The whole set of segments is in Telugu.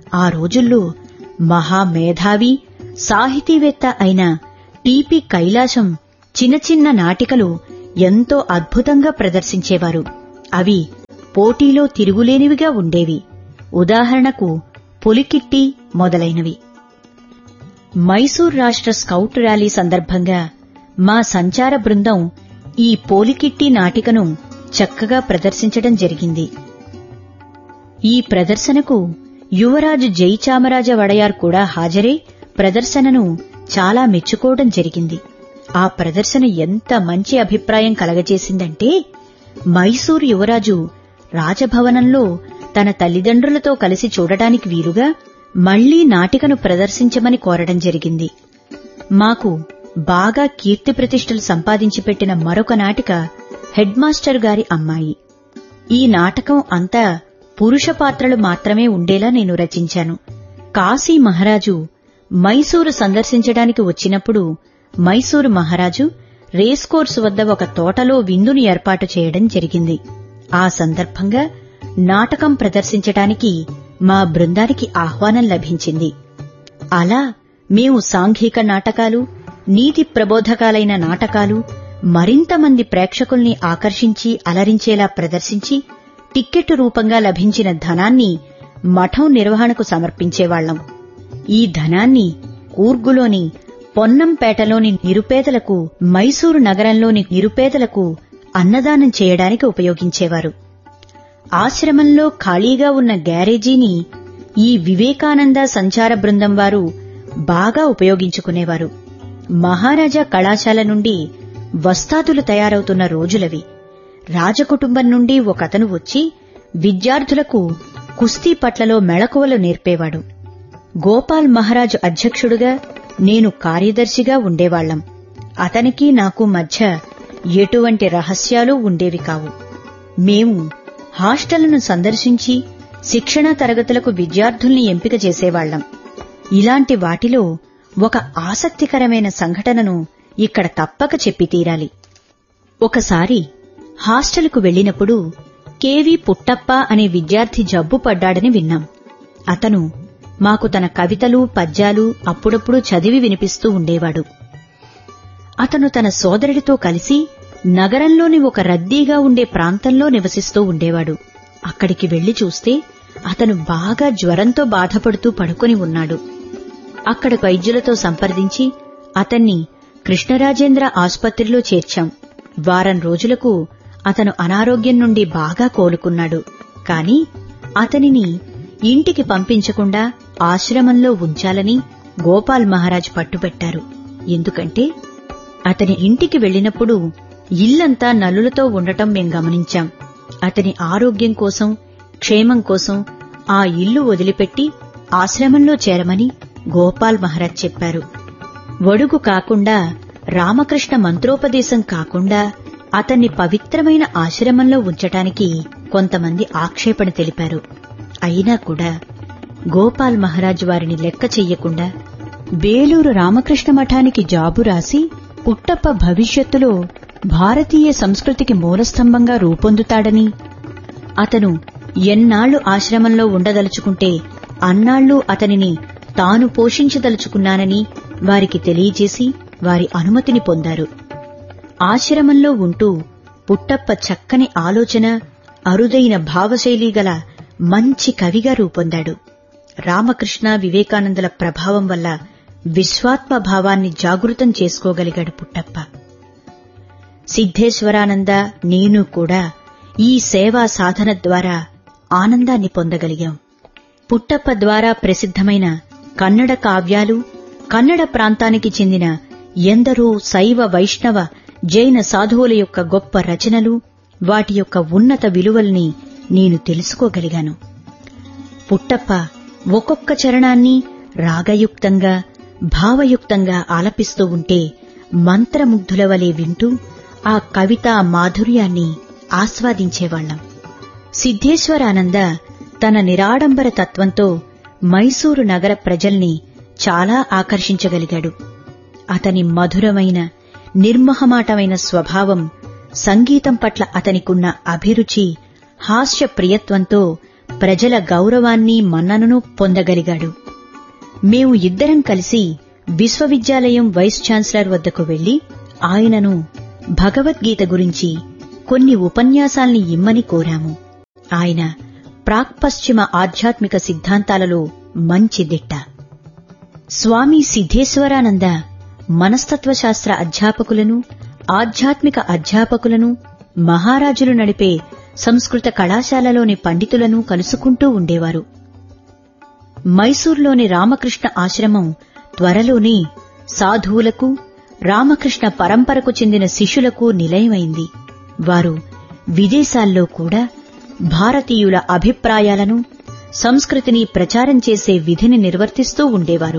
ఆ రోజుల్లో మహామేధావి సాహితీవేత్త అయిన టీపీ కైలాసం చిన్న చిన్న నాటికలు ఎంతో అద్భుతంగా ప్రదర్శించేవారు అవి పోటీలో తిరుగులేనివిగా ఉండేవి ఉదాహరణకు పులికిట్టి మొదలైనవి మైసూర్ రాష్ట్ర స్కౌట్ ర్యాలీ సందర్భంగా మా సంచార బృందం ఈ పోలికిట్టి నాటికను చక్కగా ప్రదర్శించడం జరిగింది ఈ ప్రదర్శనకు యువరాజు జైచామరాజ వడయార్ కూడా హాజరై ప్రదర్శనను చాలా మెచ్చుకోవడం జరిగింది ఆ ప్రదర్శన ఎంత మంచి అభిప్రాయం కలగజేసిందంటే మైసూర్ యువరాజు రాజభవనంలో తన తల్లిదండ్రులతో కలిసి చూడడానికి వీలుగా మళ్లీ నాటికను ప్రదర్శించమని కోరడం జరిగింది మాకు బాగా కీర్తి ప్రతిష్టలు సంపాదించి పెట్టిన మరొక నాటిక హెడ్ మాస్టర్ గారి అమ్మాయి ఈ నాటకం అంతా పురుష పాత్రలు మాత్రమే ఉండేలా నేను రచించాను కాశీ మహారాజు మైసూరు సందర్శించడానికి వచ్చినప్పుడు మైసూరు మహారాజు రేస్ కోర్సు వద్ద ఒక తోటలో విందుని ఏర్పాటు చేయడం జరిగింది ఆ సందర్భంగా నాటకం ప్రదర్శించడానికి మా బృందానికి ఆహ్వానం లభించింది అలా మేము సాంఘిక నాటకాలు నీతి ప్రబోధకాలైన నాటకాలు మరింత మంది ప్రేక్షకుల్ని ఆకర్షించి అలరించేలా ప్రదర్శించి టిక్కెట్టు రూపంగా లభించిన ధనాన్ని మఠం నిర్వహణకు సమర్పించేవాళ్లం ఈ ధనాన్ని కూర్గులోని పొన్నంపేటలోని నిరుపేదలకు మైసూరు నగరంలోని నిరుపేదలకు అన్నదానం చేయడానికి ఉపయోగించేవారు ఆశ్రమంలో ఖాళీగా ఉన్న గ్యారేజీని ఈ వివేకానంద సంచార బృందం వారు బాగా ఉపయోగించుకునేవారు మహారాజా కళాశాల నుండి వస్తాదులు తయారవుతున్న రోజులవి రాజకుటుంబం నుండి ఒకతను వచ్చి విద్యార్థులకు కుస్తీ పట్లలో మెళకువలు నేర్పేవాడు గోపాల్ మహారాజు అధ్యక్షుడుగా నేను కార్యదర్శిగా ఉండేవాళ్లం అతనికి నాకు మధ్య ఎటువంటి రహస్యాలు ఉండేవి కావు మేము హాస్టళ్లను సందర్శించి శిక్షణా తరగతులకు విద్యార్థుల్ని ఎంపిక చేసేవాళ్లం ఇలాంటి వాటిలో ఒక ఆసక్తికరమైన సంఘటనను ఇక్కడ తప్పక చెప్పి తీరాలి ఒకసారి హాస్టల్కు వెళ్లినప్పుడు కేవి పుట్టప్ప అనే విద్యార్థి జబ్బు పడ్డాడని విన్నాం అతను మాకు తన కవితలు పద్యాలు అప్పుడప్పుడు చదివి వినిపిస్తూ ఉండేవాడు అతను తన సోదరుడితో కలిసి నగరంలోని ఒక రద్దీగా ఉండే ప్రాంతంలో నివసిస్తూ ఉండేవాడు అక్కడికి వెళ్లి చూస్తే అతను బాగా జ్వరంతో బాధపడుతూ పడుకొని ఉన్నాడు అక్కడ వైద్యులతో సంప్రదించి అతన్ని కృష్ణరాజేంద్ర ఆసుపత్రిలో చేర్చాం వారం రోజులకు అతను అనారోగ్యం నుండి బాగా కోలుకున్నాడు కాని అతనిని ఇంటికి పంపించకుండా ఆశ్రమంలో ఉంచాలని గోపాల్ మహారాజ్ పట్టుబట్టారు ఎందుకంటే అతని ఇంటికి వెళ్లినప్పుడు ఇల్లంతా నలులతో ఉండటం మేం గమనించాం అతని ఆరోగ్యం కోసం క్షేమం కోసం ఆ ఇల్లు వదిలిపెట్టి ఆశ్రమంలో చేరమని గోపాల్ మహారాజ్ చెప్పారు వడుగు కాకుండా రామకృష్ణ మంత్రోపదేశం కాకుండా అతన్ని పవిత్రమైన ఆశ్రమంలో ఉంచటానికి కొంతమంది ఆక్షేపణ తెలిపారు అయినా కూడా గోపాల్ మహారాజ్ వారిని లెక్క చెయ్యకుండా బేలూరు రామకృష్ణ మఠానికి జాబు రాసి పుట్టప్ప భవిష్యత్తులో భారతీయ సంస్కృతికి మూలస్తంభంగా రూపొందుతాడని అతను ఎన్నాళ్లు ఆశ్రమంలో ఉండదలుచుకుంటే అన్నాళ్లు అతనిని తాను పోషించదలుచుకున్నానని వారికి తెలియజేసి వారి అనుమతిని పొందారు ఆశ్రమంలో ఉంటూ పుట్టప్ప చక్కని ఆలోచన అరుదైన భావశైలి గల మంచి కవిగా రూపొందాడు రామకృష్ణ వివేకానందుల ప్రభావం వల్ల విశ్వాత్మ భావాన్ని జాగృతం చేసుకోగలిగాడు పుట్టప్ప సిద్ధేశ్వరానంద నేను కూడా ఈ సేవా సాధన ద్వారా ఆనందాన్ని పొందగలిగాం పుట్టప్ప ద్వారా ప్రసిద్ధమైన కన్నడ కావ్యాలు కన్నడ ప్రాంతానికి చెందిన ఎందరో శైవ వైష్ణవ జైన సాధువుల యొక్క గొప్ప రచనలు వాటి యొక్క ఉన్నత విలువల్ని నేను తెలుసుకోగలిగాను పుట్టప్ప ఒక్కొక్క చరణాన్ని రాగయుక్తంగా భావయుక్తంగా ఆలపిస్తూ ఉంటే మంత్రముగ్ధుల వలె వింటూ ఆ కవితా మాధుర్యాన్ని ఆస్వాదించేవాళ్లం సిద్ధేశ్వరానంద తన నిరాడంబర తత్వంతో మైసూరు నగర ప్రజల్ని చాలా ఆకర్షించగలిగాడు అతని మధురమైన నిర్మహమాటమైన స్వభావం సంగీతం పట్ల అతనికున్న అభిరుచి హాస్య ప్రియత్వంతో ప్రజల గౌరవాన్ని మన్ననను పొందగలిగాడు మేము ఇద్దరం కలిసి విశ్వవిద్యాలయం వైస్ ఛాన్సలర్ వద్దకు వెళ్లి ఆయనను భగవద్గీత గురించి కొన్ని ఉపన్యాసాల్ని ఇమ్మని కోరాము ఆయన ప్రాక్పశ్చిమ ఆధ్యాత్మిక సిద్ధాంతాలలో మంచి దిట్ట స్వామి సిద్ధేశ్వరానంద మనస్తత్వశాస్త్ర అధ్యాపకులను ఆధ్యాత్మిక అధ్యాపకులను మహారాజులు నడిపే సంస్కృత కళాశాలలోని పండితులను కలుసుకుంటూ ఉండేవారు మైసూర్లోని రామకృష్ణ ఆశ్రమం త్వరలోనే సాధువులకు రామకృష్ణ పరంపరకు చెందిన శిష్యులకు నిలయమైంది వారు విదేశాల్లో కూడా భారతీయుల అభిప్రాయాలను సంస్కృతిని ప్రచారం చేసే విధిని నిర్వర్తిస్తూ ఉండేవారు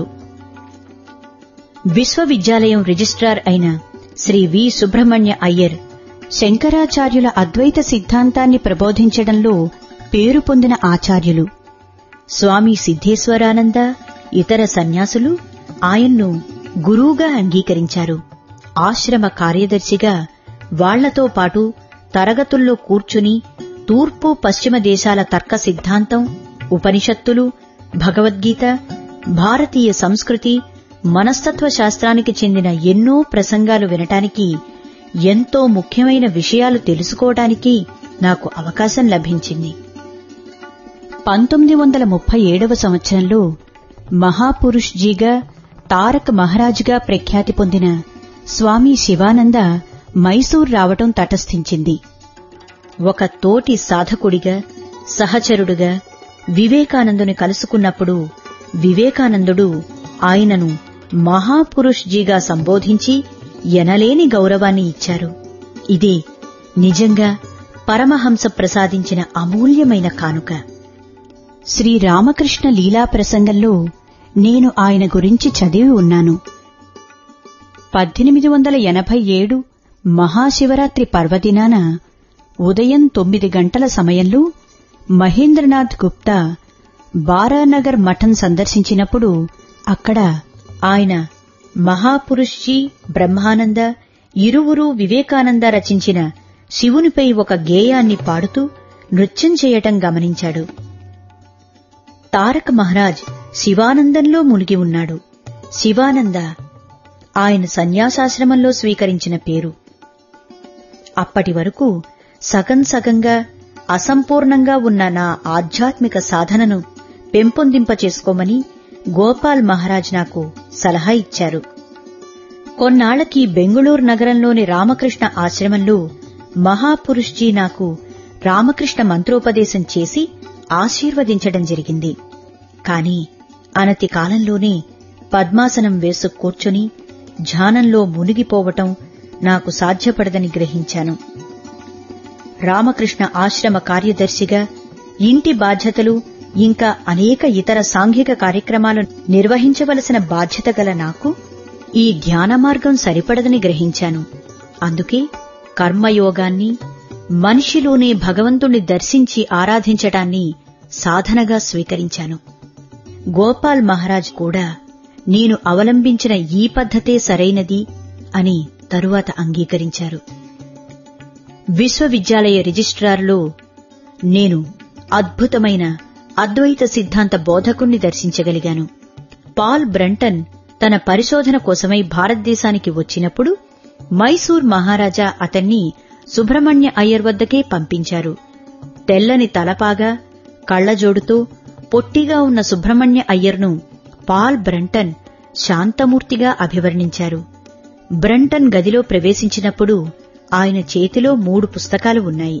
విశ్వవిద్యాలయం రిజిస్ట్రార్ అయిన శ్రీ వి సుబ్రహ్మణ్య అయ్యర్ శంకరాచార్యుల అద్వైత సిద్ధాంతాన్ని ప్రబోధించడంలో పేరు పొందిన ఆచార్యులు స్వామి సిద్ధేశ్వరానంద ఇతర సన్యాసులు ఆయన్ను గురువుగా అంగీకరించారు ఆశ్రమ కార్యదర్శిగా వాళ్లతో పాటు తరగతుల్లో కూర్చుని తూర్పు పశ్చిమ దేశాల తర్క సిద్ధాంతం ఉపనిషత్తులు భగవద్గీత భారతీయ సంస్కృతి మనస్తత్వ శాస్త్రానికి చెందిన ఎన్నో ప్రసంగాలు వినటానికి ఎంతో ముఖ్యమైన విషయాలు తెలుసుకోవడానికి నాకు అవకాశం లభించింది పంతొమ్మిది వందల ముప్పై ఏడవ సంవత్సరంలో మహాపురుష్ జీగా తారక్ మహారాజ్గా ప్రఖ్యాతి పొందిన స్వామి శివానంద మైసూర్ రావటం తటస్థించింది ఒక తోటి సాధకుడిగా సహచరుడుగా వివేకానందుని కలుసుకున్నప్పుడు వివేకానందుడు ఆయనను మహాపురుష్ జీగా సంబోధించి ఎనలేని గౌరవాన్ని ఇచ్చారు ఇది నిజంగా పరమహంస ప్రసాదించిన అమూల్యమైన కానుక శ్రీరామకృష్ణ లీలా ప్రసంగంలో నేను ఆయన గురించి చదివి ఉన్నాను పద్దెనిమిది వందల ఎనభై ఏడు మహాశివరాత్రి పర్వదినాన ఉదయం తొమ్మిది గంటల సమయంలో మహేంద్రనాథ్ గుప్తా బారానగర్ మఠం సందర్శించినప్పుడు అక్కడ ఆయన మహాపురుష్జీ బ్రహ్మానంద ఇరువురు వివేకానంద రచించిన శివునిపై ఒక గేయాన్ని పాడుతూ నృత్యం చేయటం గమనించాడు తారక్ మహారాజ్ శివానందంలో మునిగి ఉన్నాడు శివానంద ఆయన సన్యాసాశ్రమంలో స్వీకరించిన పేరు అప్పటి వరకు సగం సగంగా అసంపూర్ణంగా ఉన్న నా ఆధ్యాత్మిక సాధనను పెంపొందింపచేసుకోమని గోపాల్ మహారాజ్ నాకు సలహా ఇచ్చారు కొన్నాళ్లకి బెంగుళూరు నగరంలోని రామకృష్ణ ఆశ్రమంలో మహాపురుష్జీ నాకు రామకృష్ణ మంత్రోపదేశం చేసి ఆశీర్వదించడం జరిగింది కాని అనతి కాలంలోనే పద్మాసనం వేసు కూర్చుని ధ్యానంలో మునిగిపోవటం నాకు సాధ్యపడదని గ్రహించాను రామకృష్ణ ఆశ్రమ కార్యదర్శిగా ఇంటి బాధ్యతలు ఇంకా అనేక ఇతర సాంఘిక కార్యక్రమాలు నిర్వహించవలసిన బాధ్యత గల నాకు ఈ ధ్యాన మార్గం సరిపడదని గ్రహించాను అందుకే కర్మయోగాన్ని మనిషిలోనే భగవంతుణ్ణి దర్శించి ఆరాధించటాన్ని సాధనగా స్వీకరించాను గోపాల్ మహారాజ్ కూడా నేను అవలంబించిన ఈ పద్ధతే సరైనది అని తరువాత అంగీకరించారు విశ్వవిద్యాలయ రిజిస్ట్రార్లో నేను అద్భుతమైన అద్వైత సిద్ధాంత బోధకుణ్ణి దర్శించగలిగాను పాల్ బ్రంటన్ తన పరిశోధన కోసమై భారతదేశానికి వచ్చినప్పుడు మైసూర్ మహారాజా అతన్ని సుబ్రహ్మణ్య అయ్యర్ వద్దకే పంపించారు తెల్లని తలపాగా కళ్లజోడుతో పొట్టిగా ఉన్న సుబ్రహ్మణ్య అయ్యర్ను పాల్ బ్రంటన్ శాంతమూర్తిగా అభివర్ణించారు బ్రంటన్ గదిలో ప్రవేశించినప్పుడు ఆయన చేతిలో మూడు పుస్తకాలు ఉన్నాయి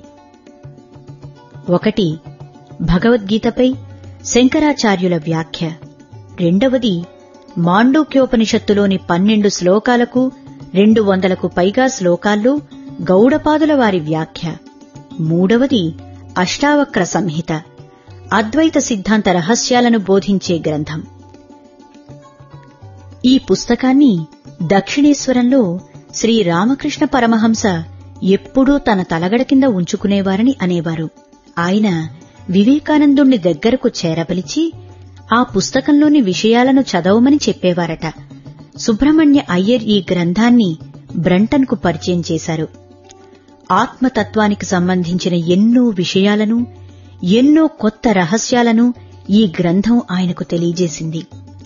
ఒకటి భగవద్గీతపై శంకరాచార్యుల వ్యాఖ్య రెండవది మాండూక్యోపనిషత్తులోని పన్నెండు శ్లోకాలకు రెండు వందలకు పైగా శ్లోకాల్లో గౌడపాదుల వారి వ్యాఖ్య మూడవది అష్టావక్ర సంహిత అద్వైత సిద్ధాంత రహస్యాలను బోధించే గ్రంథం ఈ పుస్తకాన్ని దక్షిణేశ్వరంలో శ్రీ రామకృష్ణ పరమహంస ఎప్పుడూ తన తలగడ కింద ఉంచుకునేవారని అనేవారు ఆయన వివేకానందుణ్ణి దగ్గరకు చేరబలిచి ఆ పుస్తకంలోని విషయాలను చదవమని చెప్పేవారట సుబ్రహ్మణ్య అయ్యర్ ఈ గ్రంథాన్ని బ్రంటన్కు పరిచయం చేశారు ఆత్మతత్వానికి సంబంధించిన ఎన్నో విషయాలను ఎన్నో కొత్త రహస్యాలను ఈ గ్రంథం ఆయనకు తెలియజేసింది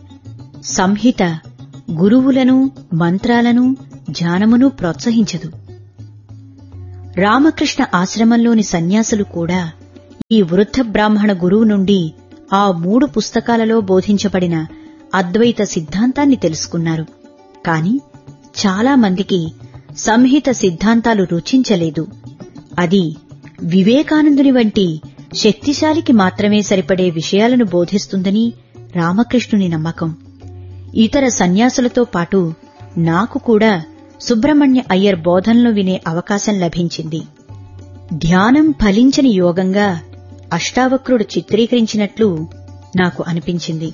సంహిత గురువులను మంత్రాలను ధ్యానమును ప్రోత్సహించదు రామకృష్ణ ఆశ్రమంలోని సన్యాసులు కూడా ఈ వృద్ధ బ్రాహ్మణ గురువు నుండి ఆ మూడు పుస్తకాలలో బోధించబడిన అద్వైత సిద్ధాంతాన్ని తెలుసుకున్నారు కాని చాలా మందికి సంహిత సిద్ధాంతాలు రుచించలేదు అది వివేకానందుని వంటి శక్తిశాలికి మాత్రమే సరిపడే విషయాలను బోధిస్తుందని రామకృష్ణుని నమ్మకం ఇతర సన్యాసులతో పాటు నాకు కూడా సుబ్రహ్మణ్య అయ్యర్ బోధనలు వినే అవకాశం లభించింది ధ్యానం ఫలించని యోగంగా అష్టావక్రుడు చిత్రీకరించినట్లు నాకు అనిపించింది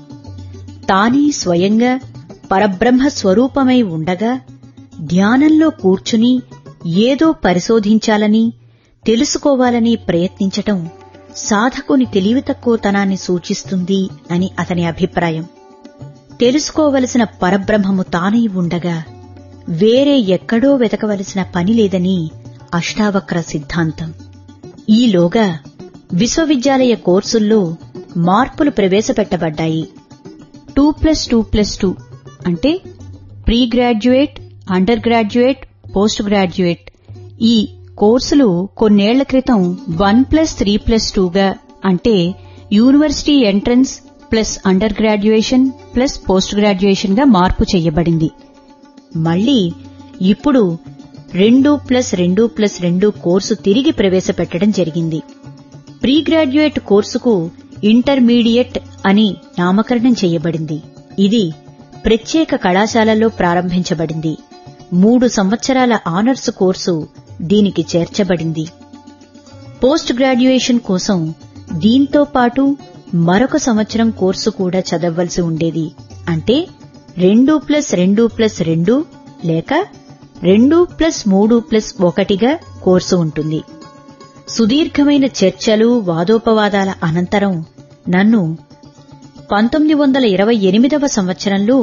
తానే స్వయంగా పరబ్రహ్మ స్వరూపమై ఉండగా ధ్యానంలో కూర్చుని ఏదో పరిశోధించాలని తెలుసుకోవాలని ప్రయత్నించటం సాధకుని తెలివి తక్కువతనాన్ని సూచిస్తుంది అని అతని అభిప్రాయం తెలుసుకోవలసిన పరబ్రహ్మము తానై ఉండగా వేరే ఎక్కడో వెతకవలసిన పని లేదని అష్టావక్ర సిద్ధాంతం ఈలోగా విశ్వవిద్యాలయ కోర్సుల్లో మార్పులు ప్రవేశపెట్టబడ్డాయి two plus two plus two అంటే pre graduate under graduate post graduate ఈ కోర్సులు కొన్నేళ్ల క్రితం వన్ ప్లస్ త్రీ ప్లస్ టూగా అంటే university entrance plus under graduation plus post graduation గా మార్పు చేయబడింది మళ్లీ ఇప్పుడు రెండు ప్లస్ రెండు ప్లస్ రెండు కోర్సు తిరిగి ప్రవేశపెట్టడం జరిగింది ప్రీ గ్రాడ్యుయేట్ కోర్సుకు ఇంటర్మీడియట్ అని నామకరణం చేయబడింది ఇది ప్రత్యేక కళాశాలలో ప్రారంభించబడింది మూడు సంవత్సరాల ఆనర్స్ కోర్సు దీనికి చేర్చబడింది పోస్ట్ గ్రాడ్యుయేషన్ కోసం దీంతో పాటు మరొక సంవత్సరం కోర్సు కూడా చదవవలసి ఉండేది అంటే రెండు ప్లస్ రెండు ప్లస్ రెండు లేక రెండు ప్లస్ మూడు ప్లస్ ఒకటిగా కోర్సు ఉంటుంది సుదీర్ఘమైన చర్చలు వాదోపవాదాల అనంతరం నన్ను పంతొమ్మిది వందల ఇరవై ఎనిమిదవ సంవత్సరంలో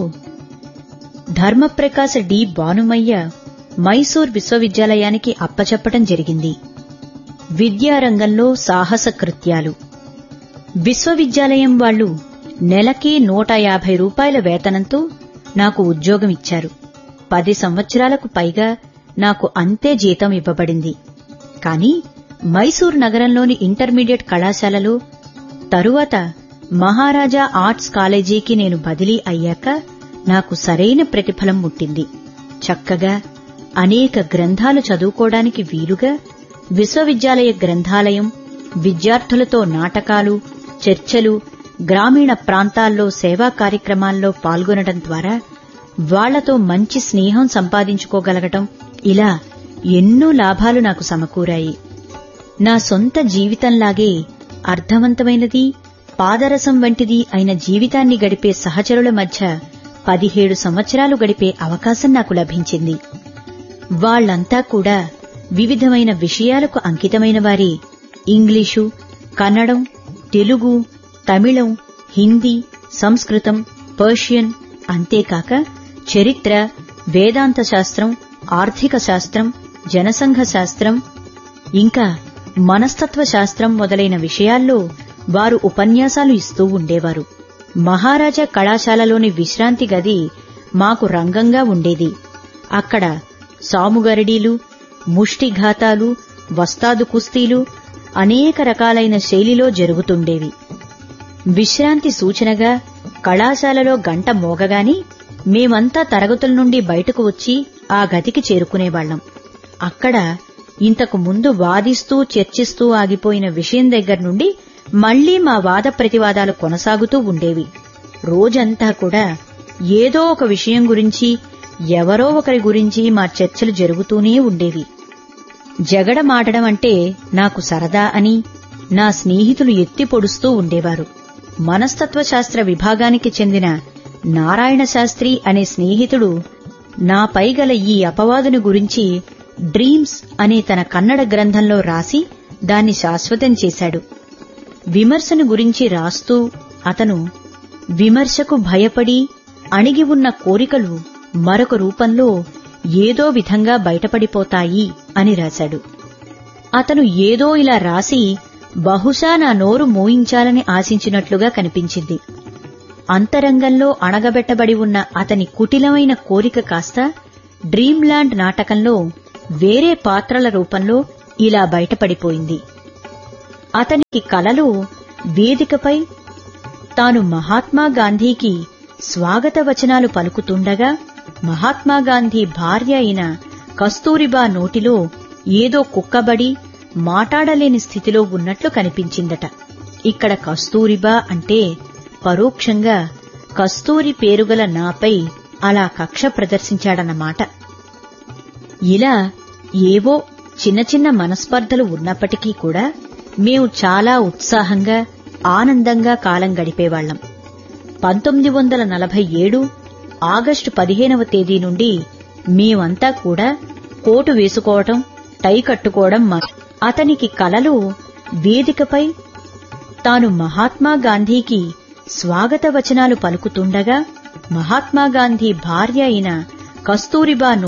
ధర్మప్రకాశ డి భానుమయ్య మైసూర్ విశ్వవిద్యాలయానికి అప్పచెప్పటం జరిగింది విద్యారంగంలో సాహస కృత్యాలు విశ్వవిద్యాలయం వాళ్లు నెలకి నూట యాభై రూపాయల వేతనంతో నాకు ఉద్యోగం ఇచ్చారు పది సంవత్సరాలకు పైగా నాకు అంతే జీతం ఇవ్వబడింది కాని మైసూర్ నగరంలోని ఇంటర్మీడియట్ కళాశాలలో తరువాత మహారాజా ఆర్ట్స్ కాలేజీకి నేను బదిలీ అయ్యాక నాకు సరైన ప్రతిఫలం ముట్టింది చక్కగా అనేక గ్రంథాలు చదువుకోవడానికి వీలుగా విశ్వవిద్యాలయ గ్రంథాలయం విద్యార్థులతో నాటకాలు చర్చలు గ్రామీణ ప్రాంతాల్లో సేవా కార్యక్రమాల్లో పాల్గొనడం ద్వారా వాళ్లతో మంచి స్నేహం సంపాదించుకోగలగటం ఇలా ఎన్నో లాభాలు నాకు సమకూరాయి నా సొంత జీవితంలాగే అర్థవంతమైనది పాదరసం వంటిది అయిన జీవితాన్ని గడిపే సహచరుల మధ్య పదిహేడు సంవత్సరాలు గడిపే అవకాశం నాకు లభించింది వాళ్లంతా కూడా వివిధమైన విషయాలకు అంకితమైన వారి ఇంగ్లీషు కన్నడం తెలుగు తమిళం హిందీ సంస్కృతం పర్షియన్ అంతేకాక చరిత్ర వేదాంత శాస్త్రం ఆర్థిక శాస్త్రం జనసంఘ శాస్త్రం ఇంకా మనస్తత్వ శాస్త్రం మొదలైన విషయాల్లో వారు ఉపన్యాసాలు ఇస్తూ ఉండేవారు మహారాజా కళాశాలలోని విశ్రాంతి గది మాకు రంగంగా ఉండేది అక్కడ సాముగరడీలు ముష్టిఘాతాలు వస్తాదు కుస్తీలు అనేక రకాలైన శైలిలో జరుగుతుండేవి విశ్రాంతి సూచనగా కళాశాలలో గంట మోగగాని మేమంతా తరగతుల నుండి బయటకు వచ్చి ఆ గదికి చేరుకునేవాళ్లం అక్కడ ఇంతకు ముందు వాదిస్తూ చర్చిస్తూ ఆగిపోయిన విషయం దగ్గర నుండి మళ్లీ మా వాద ప్రతివాదాలు కొనసాగుతూ ఉండేవి రోజంతా కూడా ఏదో ఒక విషయం గురించి ఎవరో ఒకరి గురించి మా చర్చలు జరుగుతూనే ఉండేవి జగడమాడడం అంటే నాకు సరదా అని నా స్నేహితులు ఎత్తి పొడుస్తూ ఉండేవారు మనస్తత్వశాస్త్ర విభాగానికి చెందిన నారాయణ శాస్త్రి అనే స్నేహితుడు నాపై గల ఈ అపవాదుని గురించి డ్రీమ్స్ అనే తన కన్నడ గ్రంథంలో రాసి దాన్ని శాశ్వతం చేశాడు విమర్శను గురించి రాస్తూ అతను విమర్శకు భయపడి అణిగి ఉన్న కోరికలు మరొక రూపంలో ఏదో విధంగా బయటపడిపోతాయి అని రాశాడు అతను ఏదో ఇలా రాసి బహుశా నా నోరు మూయించాలని ఆశించినట్లుగా కనిపించింది అంతరంగంలో అణగబెట్టబడి ఉన్న అతని కుటిలమైన కోరిక కాస్త డ్రీమ్లాండ్ నాటకంలో వేరే పాత్రల రూపంలో ఇలా బయటపడిపోయింది అతనికి కలలు వేదికపై తాను మహాత్మా గాంధీకి స్వాగత వచనాలు పలుకుతుండగా మహాత్మాగాంధీ భార్య అయిన కస్తూరిబా నోటిలో ఏదో కుక్కబడి మాటాడలేని స్థితిలో ఉన్నట్లు కనిపించిందట ఇక్కడ కస్తూరిబా అంటే పరోక్షంగా కస్తూరి పేరుగల నాపై అలా కక్ష ప్రదర్శించాడన్నమాట ఇలా ఏవో చిన్న చిన్న మనస్పర్ధలు ఉన్నప్పటికీ కూడా మేము చాలా ఉత్సాహంగా ఆనందంగా కాలం గడిపేవాళ్లం పంతొమ్మిది వందల నలభై ఏడు ఆగస్టు పదిహేనవ తేదీ నుండి మేమంతా కూడా కోటు వేసుకోవటం టై కట్టుకోవడం మా అతనికి కలలు వేదికపై తాను మహాత్మా గాంధీకి స్వాగత వచనాలు పలుకుతుండగా మహాత్మాగాంధీ భార్య అయిన కస్తూరిబా